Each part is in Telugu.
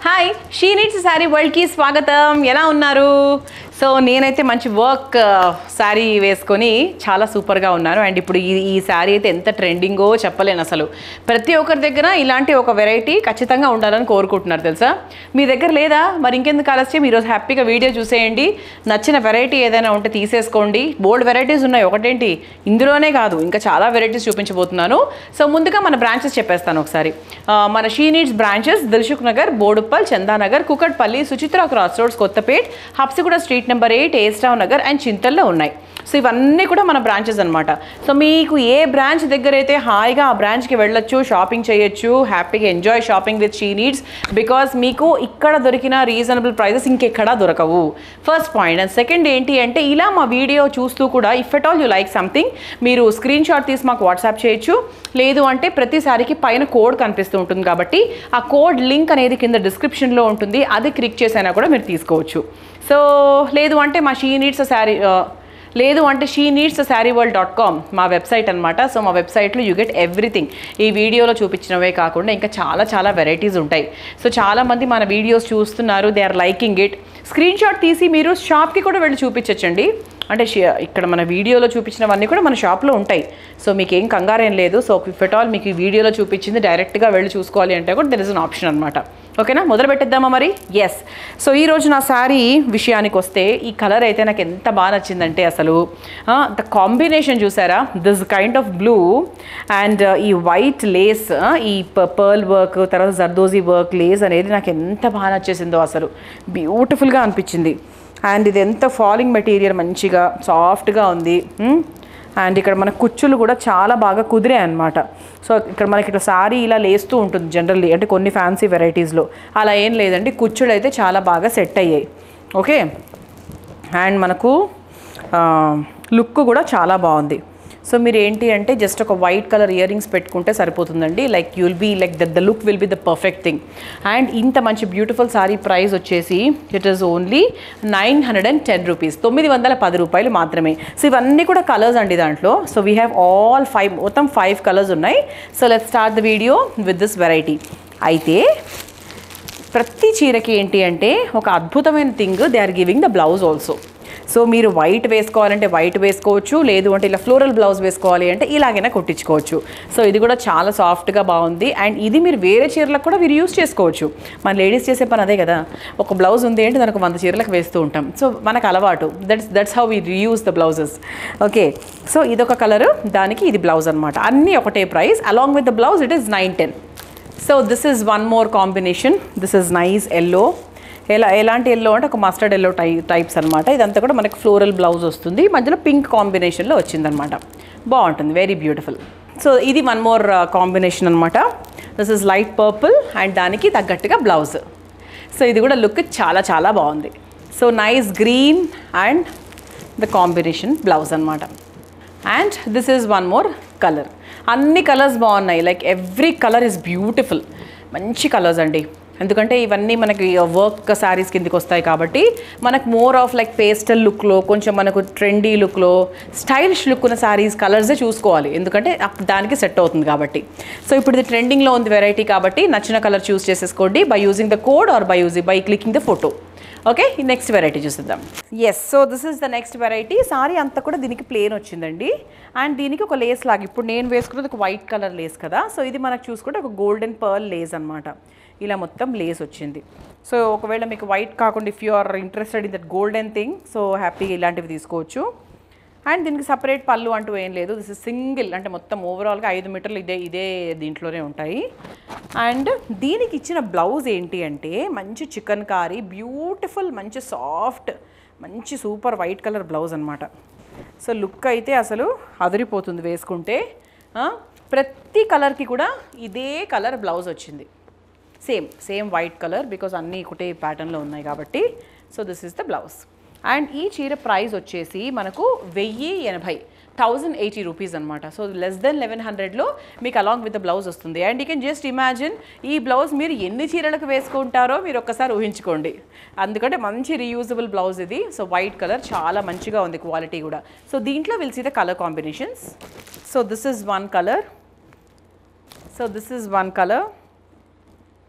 హాయ్ షీ నీడ్స్ శారీ వరల్డ్కి స్వాగతం ఎలా ఉన్నారు సో నేనైతే మంచి వర్క్ శారీ వేసుకొని చాలా సూపర్గా ఉన్నాను అండ్ ఇప్పుడు ఈ ఈ శారీ అయితే ఎంత ట్రెండింగో చెప్పలేను అసలు ప్రతి ఒక్కరి దగ్గర ఇలాంటి ఒక వెరైటీ ఖచ్చితంగా ఉండాలని కోరుకుంటున్నారు తెలుసా మీ దగ్గర లేదా మరి ఇంకెందుకు ఆలస్యం ఈరోజు హ్యాపీగా వీడియో చూసేయండి నచ్చిన వెరైటీ ఏదైనా ఉంటే తీసేసుకోండి బోల్డ్ వెరైటీస్ ఉన్నాయి ఒకటేంటి ఇందులోనే కాదు ఇంకా చాలా వెరైటీస్ చూపించబోతున్నాను సో ముందుగా మన బ్రాంచెస్ చెప్పేస్తాను ఒకసారి ఆ, మన she needs branches Dilsukh Nagar Boduppal Chandanagar Kukatpally Suchitra cross roads Kothapet Habsiguda street number eight ఏస్టావ్ నగర్ అండ్ చింతల్లో ఉన్నాయి సో ఇవన్నీ కూడా మన బ్రాంచెస్ అనమాట సో మీకు ఏ బ్రాంచ్ దగ్గర అయితే హాయిగా ఆ బ్రాంచ్కి వెళ్ళొచ్చు షాపింగ్ చేయొచ్చు హ్యాపీగా enjoy shopping with she needs because మీకు ఇక్కడ దొరికిన రీజనబుల్ ప్రైజెస్ ఇంకెక్కడా దొరకవు ఫస్ట్ పాయింట్ అండ్ సెకండ్ ఏంటి అంటే ఇలా మా వీడియో చూస్తూ కూడా if at all you like something మీరు స్క్రీన్ షాట్ తీసి మాకు వాట్సాప్ చేయొచ్చు లేదు అంటే ప్రతిసారికి పైన కోడ్ కనిపిస్తూ ఉంటుంది కాబట్టి ఆ కోడ్ లింక్ అనేది కింద డిస్క్రిప్షన్లో ఉంటుంది అది క్లిక్ చేసైనా కూడా మీరు తీసుకోవచ్చు సో లేదు అంటే మా షీ నీడ్స్ శారీ లేదు అంటే she needs sari world dot com మా వెబ్సైట్ అనమాట సో మా వెబ్సైట్లో యూ గెట్ ఎవ్రీథింగ్ ఈ వీడియోలో చూపించినవే కాకుండా ఇంకా చాలా చాలా వెరైటీస్ ఉంటాయి సో చాలామంది మన వీడియోస్ చూస్తున్నారు they are liking it screen shot తీసి మీరు షాప్కి కూడా వెళ్ళి చూపించచ్చండి అంటే షి- ఇక్కడ మన వీడియోలో చూపించినవన్నీ కూడా మన షాప్లో ఉంటాయి సో మీకు ఏం కంగారేం లేదు సో ఇఫ్ ఎట్ ఆల్ మీకు ఈ వీడియోలో చూపించింది డైరెక్ట్గా వెళ్ళి చూసుకోవాలి అంటే కూడా దెర్ ఇస్ అన్ ఆప్షన్ అనమాట ఓకేనా మొదలు పెట్టేద్దామా మరి ఎస్ సో ఈ రోజు నా శారీ విషయానికి వస్తే ఈ కలర్ అయితే నాకు ఎంత బాగా నచ్చిందంటే అసలు ద కాంబినేషన్ చూసారా this kind of blue and ఈ వైట్ లేస్ ఈ పర్ల్ వర్క్ తర్వాత జర్దోజీ వర్క్ లేస్ అనేది నాకు ఎంత బాగా నచ్చేసిందో అసలు బ్యూటిఫుల్గా అనిపించింది అండ్ ఇది ఎంత ఫాలింగ్ మెటీరియల్ మంచిగా సాఫ్ట్గా ఉంది అండ్ ఇక్కడ మన కుచ్చులు కూడా చాలా బాగా కుదిరాయి అనమాట సో ఇక్కడ మనకి ఇట్లా సారీ ఇలా లేస్తూ ఉంటుంది జనరల్లీ అంటే కొన్ని ఫ్యాన్సీ వెరైటీస్లో అలా ఏం లేదండి కుచ్చులు అయితే చాలా బాగా సెట్ అయ్యాయి ఓకే అండ్ మనకు లుక్ కూడా చాలా బాగుంది సో మీరు ఏంటి అంటే జస్ట్ ఒక వైట్ కలర్ ఇయర్ రింగ్స్ పెట్టుకుంటే సరిపోతుందండి like you'll be like the the look will be the perfect thing and ఇంత మంచి బ్యూటిఫుల్ సారీ ప్రైస్ వచ్చేసి it is only nine hundred and ten rupees తొమ్మిది వందల పది రూపాయలు మాత్రమే సో ఇవన్నీ కూడా కలర్స్ అండి దాంట్లో so we have all five మొత్తం ఫైవ్ కలర్స్ ఉన్నాయి so let start the video with this variety అయితే ప్రతి చీరకి ఏంటి అంటే ఒక అద్భుతమైన thing they are giving the blouse also so మీరు వైట్ వేసుకోవాలంటే వైట్ వేసుకోవచ్చు లేదు అంటే ఇలా ఫ్లోరల్ బ్లౌజ్ వేసుకోవాలి అంటే ఇలాగైనా కుట్టించుకోవచ్చు సో ఇది కూడా చాలా సాఫ్ట్గా బాగుంది అండ్ ఇది మీరు వేరే చీరలకు కూడా మీరు యూస్ చేసుకోవచ్చు మన లేడీస్ చేసే పని అదే కదా ఒక బ్లౌజ్ ఉంది అంటే దానికి వంద చీరలకు వేస్తూ ఉంటాం సో మనకు అలవాటు that's that's how we reuse the blouses okay so ఇదొక కలర్ దానికి ఇది బ్లౌజ్ అనమాట అన్నీ ఒకటే price along with the blouse it is nine ten so this is one more combination this is nice yellow ఎలా ఎలాంటి ఎల్లో అంటే ఒక మస్టర్డ్ ఎల్లో టై టైప్స్ అనమాట ఇదంతా కూడా మనకి ఫ్లోరల్ బ్లౌజ్ వస్తుంది మధ్యలో పింక్ కాంబినేషన్లో వచ్చిందనమాట బాగుంటుంది వెరీ బ్యూటిఫుల్ సో ఇది వన్ మోర్ కాంబినేషన్ అనమాట this is light purple and దానికి తగ్గట్టుగా బ్లౌజ్ సో ఇది కూడా లుక్ చాలా చాలా బాగుంది so nice green and the combination blouse అనమాట and this is one more colour అన్ని కలర్స్ బాగున్నాయి like every colour is beautiful మంచి కలర్స్ అండి ఎందుకంటే ఇవన్నీ మనకి వర్క్ శారీస్ కిందకి వస్తాయి కాబట్టి మనకు మోర్ ఆఫ్ లైక్ పేస్టల్ లుక్లో కొంచెం మనకు ట్రెండీ లుక్లో స్టైలిష్ లుక్ ఉన్న శారీస్ కలర్సే చూసుకోవాలి ఎందుకంటే అప్- దానికి సెట్ అవుతుంది కాబట్టి సో ఇప్పుడు ఇది ట్రెండింగ్లో ఉంది వెరైటీ కాబట్టి నచ్చిన కలర్ చూస్ చేసేసుకోండి by using the code or by using by clicking the photo okay next variety చూసిద్దాం yes so this is the next variety sari అంతా కూడా దీనికి ప్లేన్ వచ్చిందండి అండ్ దీనికి ఒక లేస్ లాగా ఇప్పుడు నేను వేసుకున్నది ఒక వైట్ కలర్ లేస్ కదా సో ఇది మనకు చూసుకుంటే ఒక గోల్డెన్ పర్ల్ లేస్ అనమాట ఇలా మొత్తం లేస్ వచ్చింది సో ఒకవేళ మీకు వైట్ కాకుండా if you are interested in that golden thing so హ్యాపీగా ఇలాంటివి తీసుకోవచ్చు అండ్ దీనికి సపరేట్ పళ్ళు అంటూ ఏం లేదు దిస్ ఇస్ సింగిల్ అంటే మొత్తం ఓవరాల్గా ఐదు మీటర్లు ఇదే ఇదే దీంట్లోనే ఉంటాయి అండ్ దీనికి ఇచ్చిన బ్లౌజ్ ఏంటి అంటే మంచి చికెన్ కారీ బ్యూటిఫుల్ మంచి సాఫ్ట్ మంచి సూపర్ వైట్ కలర్ బ్లౌజ్ అనమాట సో లుక్ అయితే అసలు అదిరిపోతుంది వేసుకుంటే ఆ, ప్రతి కలర్కి కూడా ఇదే కలర్ బ్లౌజ్ వచ్చింది same same white colour because అన్నీ ఒకటే ప్యాటర్న్లో ఉన్నాయి కాబట్టి so this is the blouse and ఈ చీర ప్రైస్ వచ్చేసి మనకు వెయ్యి ఎనభై థౌజండ్ ఎయిటీ రూపీస్ అనమాట సో లెస్ దెన్ లెవెన్ హండ్రెడ్లో మీకు అలాంగ్ విత్ ద బ్లౌజ్ వస్తుంది and you can just imagine ఈ బ్లౌజ్ మీరు ఎన్ని చీరలకు వేసుకుంటారో మీరు ఒక్కసారి ఊహించుకోండి అందుకంటే మంచి రీయూజబుల్ బ్లౌజ్ ఇది సో వైట్ కలర్ చాలా మంచిగా ఉంది క్వాలిటీ కూడా సో దీంట్లో will see the colour combinations so this is one colour so this is one colour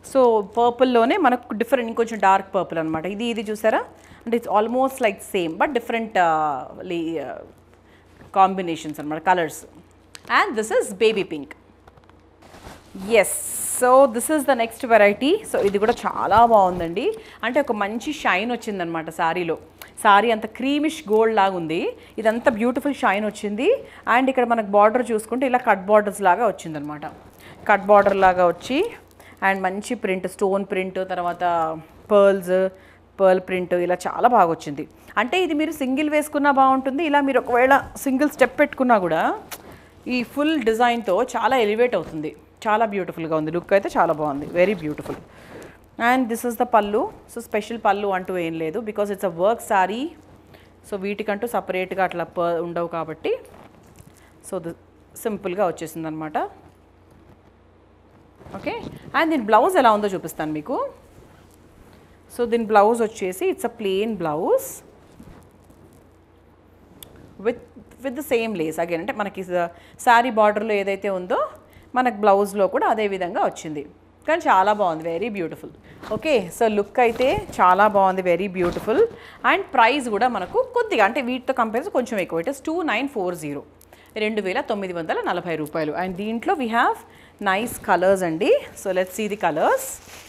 so పర్పుల్లోనే మనకు డిఫరెంట్ ఇంకొంచెం డార్క్ పర్పుల్ అనమాట ఇది ఇది చూసారా అంటే it's almost like same but different combinations అనమాట colours and this is baby pink yes so this is the next variety so ఇది కూడా చాలా బాగుందండి అంటే ఒక మంచి షైన్ వచ్చిందనమాట శారీలో శారీ అంత క్రీమిష్ గోల్డ్ లాగా ఉంది ఇదంతా బ్యూటిఫుల్ షైన్ వచ్చింది అండ్ ఇక్కడ మనకు బార్డర్ చూసుకుంటే ఇలా కట్ బార్డర్స్ లాగా వచ్చిందనమాట కట్ బార్డర్ లాగా వచ్చి అండ్ మంచి ప్రింట్ స్టోన్ ప్రింట్ తర్వాత పర్ల్స్ పర్ల్ ప్రింట్ ఇలా చాలా బాగా వచ్చింది అంటే ఇది మీరు సింగిల్ వేసుకున్నా బాగుంటుంది ఇలా మీరు ఒకవేళ సింగిల్ స్టెప్ పెట్టుకున్నా కూడా ఈ ఫుల్ డిజైన్తో చాలా ఎలివేట్ అవుతుంది చాలా బ్యూటిఫుల్గా ఉంది లుక్ అయితే చాలా బాగుంది very beautiful and this is the pallu so special pallu అంటూ ఏం లేదు because it's a work sari so వీటికంటూ సపరేట్గా అట్లా ప ఉండవు కాబట్టి సో ది సింపుల్గా వచ్చేసింది అనమాట ఓకే అండ్ దీని బ్లౌజ్ ఎలా ఉందో చూపిస్తాను మీకు సో దీని బ్లౌజ్ వచ్చేసి it's a plain blouse with with the same lace again అంటే మనకి శారీ బార్డర్లో ఏదైతే ఉందో మనకు బ్లౌజ్లో కూడా అదే విధంగా వచ్చింది కానీ చాలా బాగుంది very beautiful okay so look అయితే చాలా బాగుంది వెరీ బ్యూటిఫుల్ అండ్ ప్రైస్ కూడా మనకు కొద్దిగా అంటే వీటితో కంపేర్ కొంచెం ఎక్కువ it is two nine four zero రెండు వేల తొమ్మిది వందల నలభై రూపాయలు అండ్ దీంట్లో వీ హ్యావ్ నైస్ కలర్స్ అండి so let's see the colours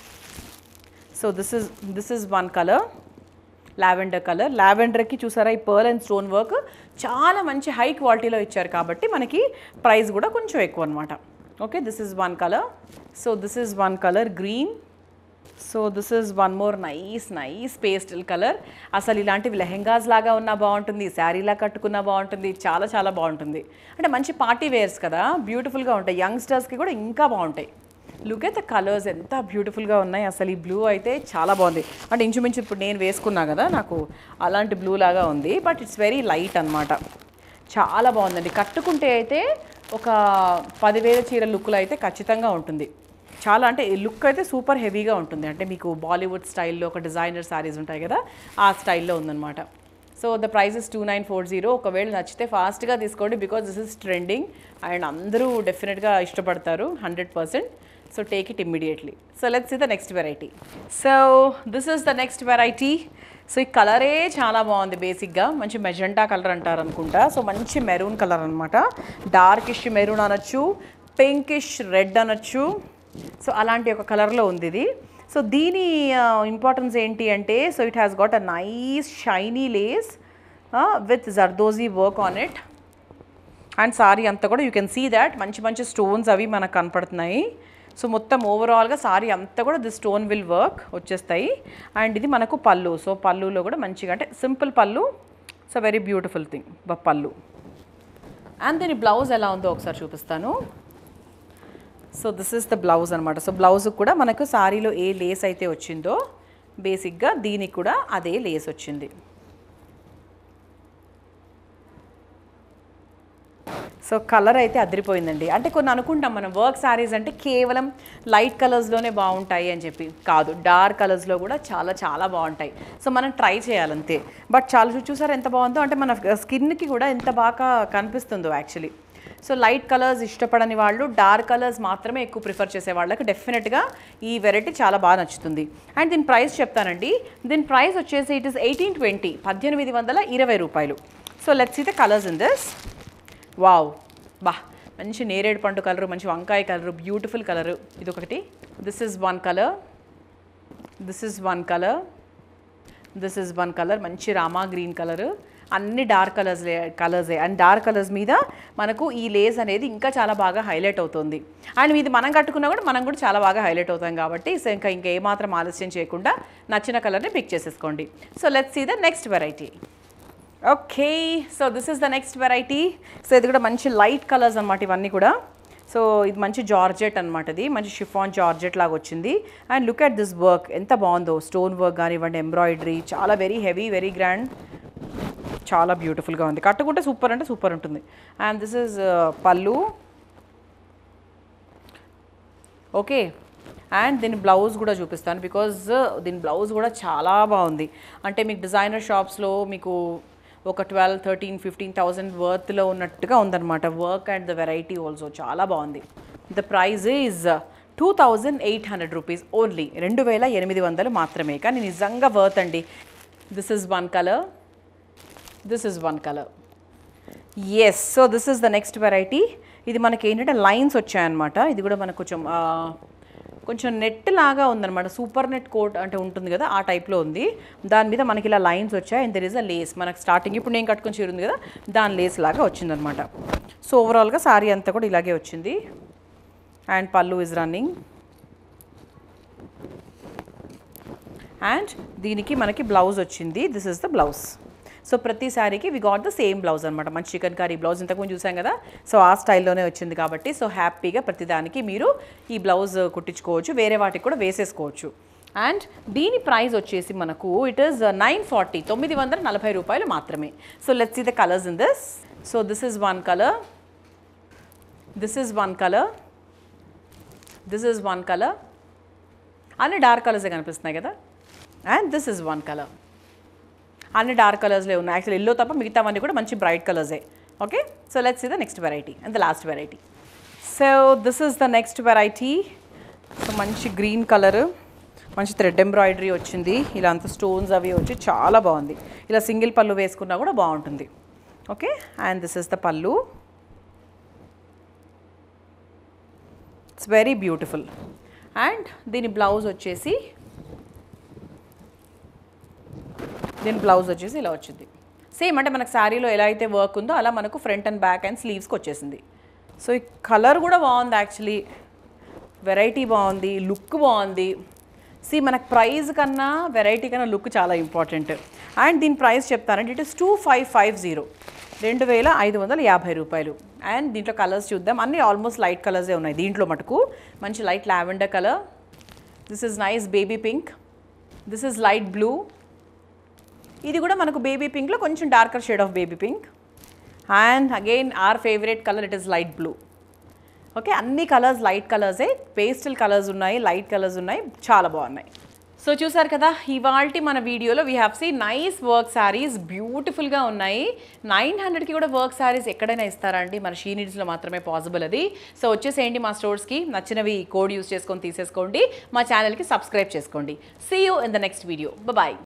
so this is this is one colour lavender colour లావెండర్కి చూసారా ఈ పర్ల్ అండ్ స్టోన్ వర్క్ చాలా మంచి హై క్వాలిటీలో ఇచ్చారు కాబట్టి మనకి ప్రైస్ కూడా కొంచెం ఎక్కువ అనమాట okay this is one colour so this is one colour green so this is one more nice nice pastel colour అసలు ఇలాంటివి లెహెంగాస్ లాగా ఉన్నా బాగుంటుంది శారీలా కట్టుకున్నా బాగుంటుంది చాలా చాలా బాగుంటుంది అంటే మంచి పార్టీ వేర్స్ కదా బ్యూటిఫుల్గా ఉంటాయి యంగ్స్టర్స్కి కూడా ఇంకా బాగుంటాయి లుక్ ఎట్ ద కలర్స్ ఎంత బ్యూటిఫుల్గా ఉన్నాయి అసలు ఈ బ్లూ అయితే చాలా బాగుంది అంటే ఇంచుమించు ఇప్పుడు నేను వేసుకున్నా కదా నాకు అలాంటి బ్లూ లాగా ఉంది బట్ ఇట్స్ వెరీ లైట్ అనమాట చాలా బాగుందండి కట్టుకుంటే అయితే ఒక పదివేల చీర లుక్లో అయితే ఖచ్చితంగా ఉంటుంది చాలా అంటే లుక్ అయితే సూపర్ హెవీగా ఉంటుంది అంటే మీకు బాలీవుడ్ స్టైల్లో ఒక డిజైనర్ శారీస్ ఉంటాయి కదా ఆ స్టైల్లో ఉందన్నమాట so the price is two nine four zero ఒకవేళ నచ్చితే ఫాస్ట్గా తీసుకోండి because this is trending and అందరూ డెఫినెట్గా ఇష్టపడతారు hundred percent so take it immediately so let's see the next variety so this is the next variety so ఈ కలరే చాలా బాగుంది బేసిక్గా మంచి మెజెంటా కలర్ అంటారు అనుకుంటా సో మంచి మెరూన్ కలర్ అనమాట డార్కిష్ మెరూన్ అనొచ్చు పింకిష్ రెడ్ అనొచ్చు సో అలాంటి ఒక కలర్లో ఉంది ఇది సో దీని ఇంపార్టెన్స్ ఏంటి అంటే so it has got a nice shiny lace with zardozi work on it and sari అంతా కూడా యూ కెన్ సీ దాట్ మంచి మంచి స్టోన్స్ అవి మనకు కనపడుతున్నాయి సో మొత్తం ఓవరాల్గా సారీ అంతా కూడా ది స్టోన్ విల్ వర్క్ వచ్చేస్తాయి అండ్ ఇది మనకు పళ్ళు సో పళ్ళులో కూడా మంచిగా అంటే simple pallu so very beautiful thing pallu and దీని బ్లౌజ్ ఎలా ఉందో ఒకసారి చూపిస్తాను so this is the blouse అనమాట సో బ్లౌజ్ కూడా మనకు సారీలో ఏ లేస్ అయితే వచ్చిందో బేసిక్గా దీనికి కూడా అదే లేస్ వచ్చింది సో కలర్ అయితే అదిరిపోయిందండి అంటే కొన్ని అనుకుంటాం మనం వర్క్ శారీస్ అంటే కేవలం లైట్ కలర్స్లోనే బాగుంటాయి అని చెప్పి కాదు డార్క్ కలర్స్లో కూడా చాలా చాలా బాగుంటాయి సో మనం ట్రై చేయాలంతే బట్ చాలా చూ- చూసారా ఎంత బాగుందో అంటే మన స్కిన్కి కూడా ఎంత బాగా కనిపిస్తుందో యాక్చువల్లీ సో లైట్ కలర్స్ ఇష్టపడని వాళ్ళు డార్క్ కలర్స్ మాత్రమే ఎక్కువ ప్రిఫర్ చేసే వాళ్ళకి డెఫినెట్గా ఈ వెరైటీ చాలా బాగా నచ్చుతుంది అండ్ దీని ప్రైస్ చెప్తానండి దీని ప్రైస్ వచ్చేసి ఇట్ ఇస్ ఎయిటీన్ ట్వంటీ పద్దెనిమిది వందల ఇరవై రూపాయలు సో లెట్స్ ఈ the colours in this wow బా మంచి నేరేడు పండు కలరు మంచి వంకాయ కలరు బ్యూటిఫుల్ కలరు ఇది ఒకటి this is one colour this is one colour this is one colour మంచి రామా గ్రీన్ కలర్ అన్ని డార్క్ కలర్స్ కలర్సే అండ్ డార్క్ కలర్స్ మీద మనకు ఈ లేస్ అనేది ఇంకా చాలా బాగా హైలైట్ అవుతుంది అండ్ ఇది మనం కట్టుకున్నా కూడా మనం కూడా చాలా బాగా హైలైట్ అవుతాం కాబట్టి సో ఇంకా ఇంకా ఏమాత్రం ఆలస్యం చేయకుండా నచ్చిన కలర్ని పిక్ చేసేసుకోండి so let's see the next variety okay so this is the next variety so ఇది కూడా మంచి లైట్ కలర్స్ అనమాట ఇవన్నీ కూడా సో ఇది మంచి జార్జెట్ అనమాట ఇది మంచి షిఫాన్ జార్జెట్ లాగా వచ్చింది and look at this work ఎంత బాగుందో స్టోన్ వర్క్ కానివ్వండి ఎంబ్రాయిడరీ చాలా వెరీ హెవీ వెరీ గ్రాండ్ చాలా బ్యూటిఫుల్గా ఉంది కట్టుకుంటే సూపర్ అంటే సూపర్ ఉంటుంది and this is pallu okay and దీని బ్లౌజ్ కూడా చూపిస్తాను బికాజ్ దీని బ్లౌజ్ కూడా చాలా బాగుంది అంటే మీకు డిజైనర్ షాప్స్లో మీకు ఒక ట్వెల్వ్ థర్టీన్ ఫిఫ్టీన్ థౌజండ్ వర్త్లో ఉన్నట్టుగా ఉందన్నమాట work and the variety also చాలా బాగుంది the price is two thousand eight hundred rupees only రెండు వేల ఎనిమిది వందలు మాత్రమే కానీ నిజంగా వర్త్ అండి this is one colour this is one colour yes so this is the next variety ఇది మనకి ఏంటంటే లైన్స్ వచ్చాయన్నమాట ఇది కూడా మనకు కొంచెం ఆ, కొంచెం నెట్ లాగా ఉందన్నమాట సూపర్ నెట్ కోట్ అంటే ఉంటుంది కదా ఆ టైప్లో ఉంది దాని మీద మనకి ఇలా లైన్స్ వచ్చాయి and there is a lace మనకి స్టార్టింగ్ ఇప్పుడు నేను కట్టుకొని చీర ఉంది కదా దాని లేస్ లాగా వచ్చిందనమాట సో ఓవరాల్గా సారీ అంతా కూడా ఇలాగే వచ్చింది అండ్ పళ్ళు ఇస్ రన్నింగ్ అండ్ దీనికి మనకి బ్లౌజ్ వచ్చింది this is the blouse so ప్రతి శారీకి we got the same blouse అనమాట మన చికెన్ కర్రీ బ్లౌజ్ ఇంతకుముందు చూసాం కదా సో ఆ స్టైల్లోనే వచ్చింది కాబట్టి సో హ్యాపీగా ప్రతిదానికి మీరు ఈ బ్లౌజ్ కుట్టించుకోవచ్చు వేరే వాటికి కూడా వేసేసుకోవచ్చు అండ్ దీని ప్రైస్ వచ్చేసి మనకు ఇట్ ఈస్ నైన్ ఫార్టీ తొమ్మిది వందల నలభై రూపాయలు మాత్రమే so let's see the colours in this so this is one colour this is one colour this is one colour అన్ని డార్క్ కలర్సే కనిపిస్తున్నాయి కదా and this is one colour అన్ని డార్క్ కలర్స్లే ఉన్నాయి యాక్చువల్ ఎల్లో తప్ప మిగతావన్నీ కూడా మంచి బ్రైట్ కలర్సే okay so let's see the next variety and the last variety so this is the next variety so మంచి గ్రీన్ కలర్ మంచి థ్రెడ్ ఎంబ్రాయిడరీ వచ్చింది ఇలా అంత స్టోన్స్ అవి వచ్చి చాలా బాగుంది ఇలా సింగిల్ పళ్ళు వేసుకున్నా కూడా బాగుంటుంది okay and this is the pallu it's very beautiful and దీని బ్లౌజ్ వచ్చేసి దీని బ్లౌజ్ వచ్చేసి ఇలా వచ్చింది సేమ్ అంటే మనకు శారీలో ఎలా అయితే వర్క్ ఉందో అలా మనకు ఫ్రంట్ అండ్ బ్యాక్ అండ్ స్లీవ్స్కి వచ్చేసింది సో ఈ కలర్ కూడా బాగుంది యాక్చువల్లీ వెరైటీ బాగుంది లుక్ బాగుంది సి మనకు ప్రైస్ కన్నా వెరైటీ కన్నా లుక్ చాలా ఇంపార్టెంట్ అండ్ దీని ప్రైస్ చెప్తానంటే it is two five five zero రెండు వేల ఐదు వందల యాభై రూపాయలు అండ్ దీంట్లో కలర్స్ చూద్దాం అన్నీ ఆల్మోస్ట్ లైట్ కలర్సే ఉన్నాయి దీంట్లో మటుకు మంచి light lavender colour this is nice baby pink this is light blue ఇది కూడా మనకు బేబీ పింక్లో కొంచెం darker shade of baby pink and again our favourite colour it is light blue okay అన్ని కలర్స్ లైట్ కలర్సే పేస్టల్ కలర్స్ ఉన్నాయి లైట్ కలర్స్ ఉన్నాయి చాలా బాగున్నాయి సో చూసారు కదా ఇవాల్టి మన వీడియోలో we have see nice work saris బ్యూటిఫుల్గా ఉన్నాయి నైన్ హండ్రెడ్కి కూడా వర్క్ శారీస్ ఎక్కడైనా ఇస్తారా అండి మన షీ నీడ్స్లో మాత్రమే పాసిబుల్ అది సో వచ్చేసేయండి మా స్టోర్స్కి నచ్చినవి కోడ్ యూస్ చేసుకొని తీసేసుకోండి మా ఛానల్కి సబ్స్క్రైబ్ చేసుకోండి see you in the next video bye